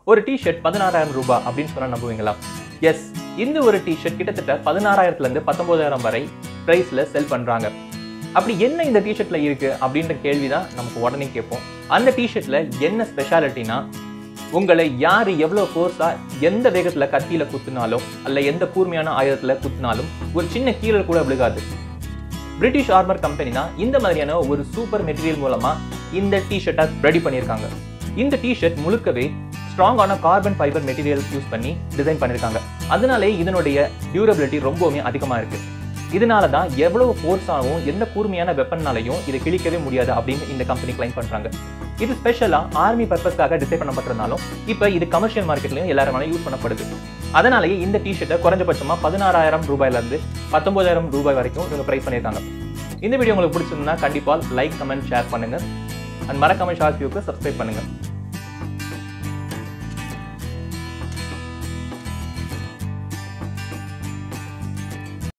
ஒரு டிஷர்ட் பதினாறாயிரம் ரூபாய் அப்படின்னு சொன்னா நம்புவீங்களா எஸ் இந்த ஒரு டிஷர்ட் கிட்டத்தட்ட பதினாறாயிரத்துல இருந்து பத்தொன்பதாயிரம் வரை பிரைஸ்ல செல் பண்றாங்க அப்படி என்ன இந்த டிஷர்ட்ல இருக்கு அப்படின்ற கேள்வி தான் நமக்கு உடனே கேட்போம் அந்த டிஷர்ட்ல என்ன ஸ்பெஷாலிட்டினா உங்களை யார் எவ்வளோ ஃபோர்ஸா எந்த வேகத்துல கத்தியில குத்துனாலும் அல்ல எந்த கூர்மையான ஆயுதத்துல குத்துனாலும் ஒரு சின்ன கீழல் கூட விழுகாது பிரிட்டிஷ் ஆர்மர் கம்பெனி தான் இந்த மாதிரியான ஒரு சூப்பர் மெட்டீரியல் மூலமா இந்த டிஷர்ட்டை ரெடி பண்ணியிருக்காங்க இந்த டிஷர்ட் முழுக்கவே ஸ்ட்ராங்கான கார்பன் ஃபைபர் மெட்டீரியல்ஸ் யூஸ் பண்ணி டிசைன் பண்ணியிருக்காங்க அதனாலே இதனுடைய டியூரபிலிட்டி ரொம்பவுமே அதிகமாக இருக்கு இதனால தான் எவ்வளவு ஃபோர்ஸாகவும் எந்த கூர்மையான வெப்பன்னாலையும் இதை கிழிக்கவே முடியாது அப்படின்னு இந்த கம்பெனி கிளைம் பண்றாங்க இது ஸ்பெஷலா ஆர்மி பர்பஸ்க்காக டிசைன் பண்ணப்பட்டிருந்தாலும் இப்போ இது கமர்ஷியல் மார்க்கெட்லயும் எல்லாருமே யூஸ் பண்ணப்படுது அதனாலேயே இந்த டிஷர்ட்டை குறைஞ்சபட்சமா பதினாறாயிரம் ரூபாயில இருந்து பத்தொன்பதாயிரம் ரூபாய் வரைக்கும் இவங்க பிரைஸ் பண்ணியிருக்காங்க இந்த வீடியோ உங்களுக்கு பிடிச்சிருந்தா கண்டிப்பா லைக் கமெண்ட் ஷேர் பண்ணுங்க அண்ட் மறக்காம ஷார்ட் வியூக்கு சப்ஸ்கிரைப் பண்ணுங்க